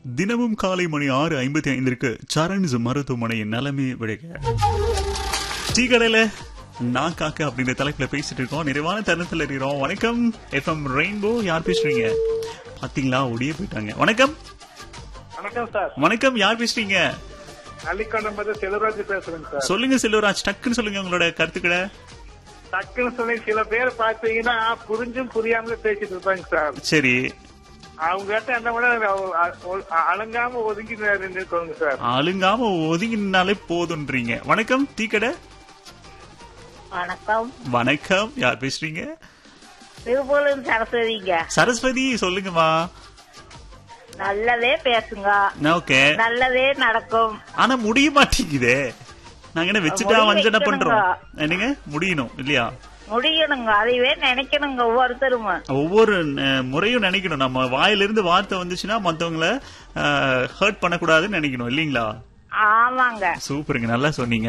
தினமும் காலை மணி ஆறு ஐம்பத்தி ஐந்திற்கு சரண்ஸ் மருத்துவமனையின் நலமே விழக டீ கடையில நான் காக்க அப்படின்ற தலைப்புல பேசிட்டு இருக்கோம் நிறைவான தருணத்துல இருக்கிறோம் வணக்கம் எஃப்எம் ரெயின்போ யார் பேசுறீங்க பாத்தீங்களா ஒடியே போயிட்டாங்க வணக்கம் வணக்கம் சார் வணக்கம் யார் பேசுறீங்க அள்ளிக்கொண்டம் பத்தி செல்வராஜ் பேசுறேங்க சார் சொல்லுங்க செல்வராஜ் டக்குன்னு சொல்லுங்க உங்களோட கருத்துக்களை டக்குன்னு சொல்லி சில பேர் பாத்தீங்கன்னா புரிஞ்சும் புரியாமலே பேசிட்டு இருப்பாங்க சார் சரி அவங்க கிட்ட என்ன விட அ- அலங்காம ஒதுங்கி நிற்கணுங்க சார் அழுங்காம ஒதுங்கினாலே போதுன்றீங்க வணக்கம் டீ கடை வணக்கம் வணக்கம் யார் பேசுறீங்க திருப்பூலம் சரஸ்வதிங்க சரஸ்வதி சொல்லுங்கம்மா நல்லதே பேசுங்க ஓகே நல்லதே நடக்கும் ஆனா முடிய மாட்டேங்குதே நாங்க என்ன வச்சுட்டா முடிய வஞ்சனை வைக்கணுங்க. பண்றோம் என்னங்க முடியணும் இல்லையா முடியணுங்க அதைவே நினைக்கணுங்க ஒவ்வொருத்தரும் ஒவ்வொரு அஹ், முறையும் நினைக்கணும் நம்ம வாயிலிருந்து வார்த்தை வந்துச்சுன்னா மத்தவங்கள ஹர்ட் பண்ணக்கூடாதுன்னு நினைக்கணும் இல்லீங்களா ஆமாங்க சூப்பருங்க நல்லா சொன்னீங்க